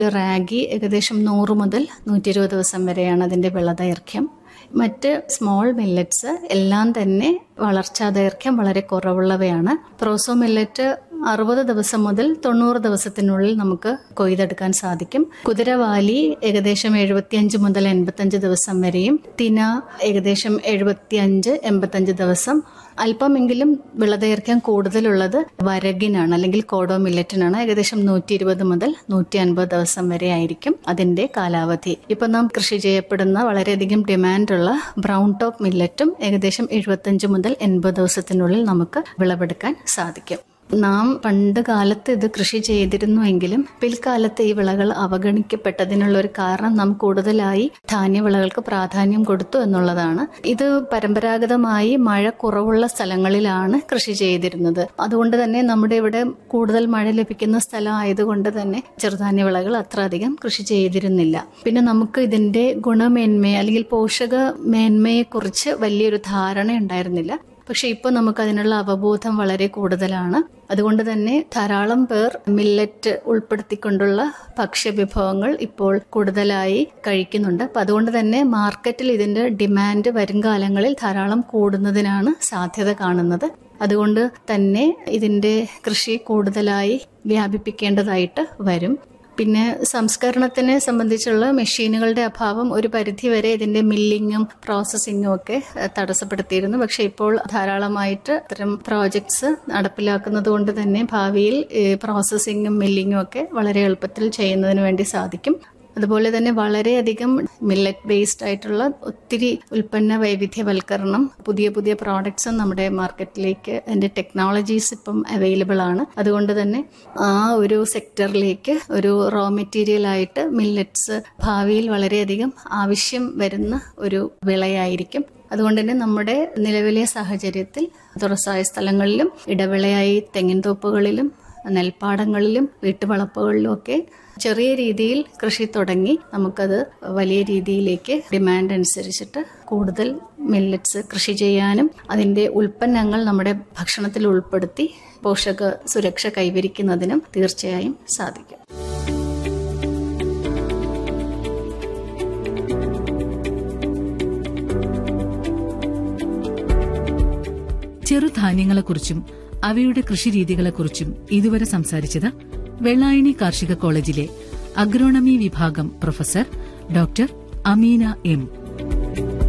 റാഗി ഏകദേശം നൂറ് മുതൽ നൂറ്റി ഇരുപത് ദിവസം വരെയാണ് അതിന്റെ വിളദൈർഘ്യം മറ്റ് സ്മോൾ മില്ലറ്റ്സ് എല്ലാം തന്നെ വളർച്ചാ ദൈർഘ്യം വളരെ കുറവുള്ളവയാണ് പ്രോസോ മില്ലറ്റ് അറുപത് ദിവസം മുതൽ തൊണ്ണൂറ് ദിവസത്തിനുള്ളിൽ നമുക്ക് കൊയ്തെടുക്കാൻ സാധിക്കും കുതിരവാലി ഏകദേശം എഴുപത്തിയഞ്ച് മുതൽ എൺപത്തഞ്ച് ദിവസം വരെയും തിന ഏകദേശം എഴുപത്തിയഞ്ച് എൺപത്തഞ്ച് ദിവസം അല്പമെങ്കിലും വിളദൈർഘ്യം കൂടുതലുള്ളത് വരകിനാണ് അല്ലെങ്കിൽ കോഡോ മില്ലറ്റിനാണ് ഏകദേശം നൂറ്റി ഇരുപത് മുതൽ നൂറ്റി അൻപത് ദിവസം വരെ ആയിരിക്കും അതിന്റെ കാലാവധി ഇപ്പൊ നാം കൃഷി ചെയ്യപ്പെടുന്ന വളരെയധികം ഡിമാൻഡുള്ള ബ്രൗൺ ടോപ്പ് മില്ലറ്റും ഏകദേശം എഴുപത്തഞ്ച് മുതൽ എൺപത് ദിവസത്തിനുള്ളിൽ നമുക്ക് വിളവെടുക്കാൻ സാധിക്കും നാം പണ്ട് കാലത്ത് ഇത് കൃഷി ചെയ്തിരുന്നുവെങ്കിലും പിൽക്കാലത്ത് ഈ വിളകൾ അവഗണിക്കപ്പെട്ടതിനുള്ള ഒരു കാരണം നാം കൂടുതലായി ധാന്യവിളകൾക്ക് പ്രാധാന്യം കൊടുത്തു എന്നുള്ളതാണ് ഇത് പരമ്പരാഗതമായി മഴ കുറവുള്ള സ്ഥലങ്ങളിലാണ് കൃഷി ചെയ്തിരുന്നത് അതുകൊണ്ട് തന്നെ നമ്മുടെ ഇവിടെ കൂടുതൽ മഴ ലഭിക്കുന്ന സ്ഥലം ആയതുകൊണ്ട് തന്നെ ചെറുധാന്യ വിളകൾ അത്ര അധികം കൃഷി ചെയ്തിരുന്നില്ല പിന്നെ നമുക്ക് ഇതിന്റെ ഗുണമേന്മയെ അല്ലെങ്കിൽ പോഷക മേന്മയെക്കുറിച്ച് വലിയൊരു ധാരണ ഉണ്ടായിരുന്നില്ല പക്ഷെ ഇപ്പോൾ നമുക്ക് അതിനുള്ള അവബോധം വളരെ കൂടുതലാണ് അതുകൊണ്ട് തന്നെ ധാരാളം പേർ മില്ലറ്റ് ഉൾപ്പെടുത്തിക്കൊണ്ടുള്ള ഭക്ഷ്യവിഭവങ്ങൾ ഇപ്പോൾ കൂടുതലായി കഴിക്കുന്നുണ്ട് അപ്പം അതുകൊണ്ട് തന്നെ മാർക്കറ്റിൽ ഇതിന്റെ ഡിമാൻഡ് വരും കാലങ്ങളിൽ ധാരാളം കൂടുന്നതിനാണ് സാധ്യത കാണുന്നത് അതുകൊണ്ട് തന്നെ ഇതിന്റെ കൃഷി കൂടുതലായി വ്യാപിപ്പിക്കേണ്ടതായിട്ട് വരും പിന്നെ സംസ്കരണത്തിനെ സംബന്ധിച്ചുള്ള മെഷീനുകളുടെ അഭാവം ഒരു പരിധിവരെ ഇതിന്റെ മില്ലിങ്ങും പ്രോസസ്സിങ്ങും ഒക്കെ തടസ്സപ്പെടുത്തിയിരുന്നു പക്ഷെ ഇപ്പോൾ ധാരാളമായിട്ട് ഇത്തരം പ്രോജക്ട്സ് നടപ്പിലാക്കുന്നത് കൊണ്ട് തന്നെ ഭാവിയിൽ പ്രോസസ്സിങ്ങും മില്ലിങ്ങും ഒക്കെ വളരെ എളുപ്പത്തിൽ ചെയ്യുന്നതിന് വേണ്ടി സാധിക്കും അതുപോലെ തന്നെ വളരെയധികം മില്ലറ്റ് ബേസ്ഡ് ആയിട്ടുള്ള ഒത്തിരി ഉൽപ്പന്ന വൈവിധ്യവൽക്കരണം പുതിയ പുതിയ പ്രോഡക്ട്സും നമ്മുടെ മാർക്കറ്റിലേക്ക് അതിന്റെ ടെക്നോളജീസ് ഇപ്പം അവൈലബിൾ ആണ് അതുകൊണ്ട് തന്നെ ആ ഒരു സെക്ടറിലേക്ക് ഒരു റോ മെറ്റീരിയൽ ആയിട്ട് മില്ലറ്റ്സ് ഭാവിയിൽ വളരെയധികം ആവശ്യം വരുന്ന ഒരു വിളയായിരിക്കും അതുകൊണ്ട് തന്നെ നമ്മുടെ നിലവിലെ സാഹചര്യത്തിൽ തുറസായ സ്ഥലങ്ങളിലും ഇടവിളയായി തെങ്ങിൻ തോപ്പുകളിലും നെൽപ്പാടങ്ങളിലും വീട്ടുവളപ്പുകളിലും ഒക്കെ ചെറിയ രീതിയിൽ കൃഷി തുടങ്ങി നമുക്കത് വലിയ രീതിയിലേക്ക് ഡിമാൻഡ് അനുസരിച്ചിട്ട് കൂടുതൽ മില്ലറ്റ്സ് കൃഷി ചെയ്യാനും അതിൻ്റെ ഉൽപ്പന്നങ്ങൾ നമ്മുടെ ഭക്ഷണത്തിൽ ഉൾപ്പെടുത്തി പോഷക സുരക്ഷ കൈവരിക്കുന്നതിനും തീർച്ചയായും സാധിക്കും ചെറുധാന്യങ്ങളെക്കുറിച്ചും അവയുടെ കൃഷിരീതികളെക്കുറിച്ചും ഇതുവരെ സംസാരിച്ചത് വെള്ളായണി കാർഷിക കോളേജിലെ അഗ്രോണമി വിഭാഗം പ്രൊഫസർ ഡോക്ടർ അമീന എം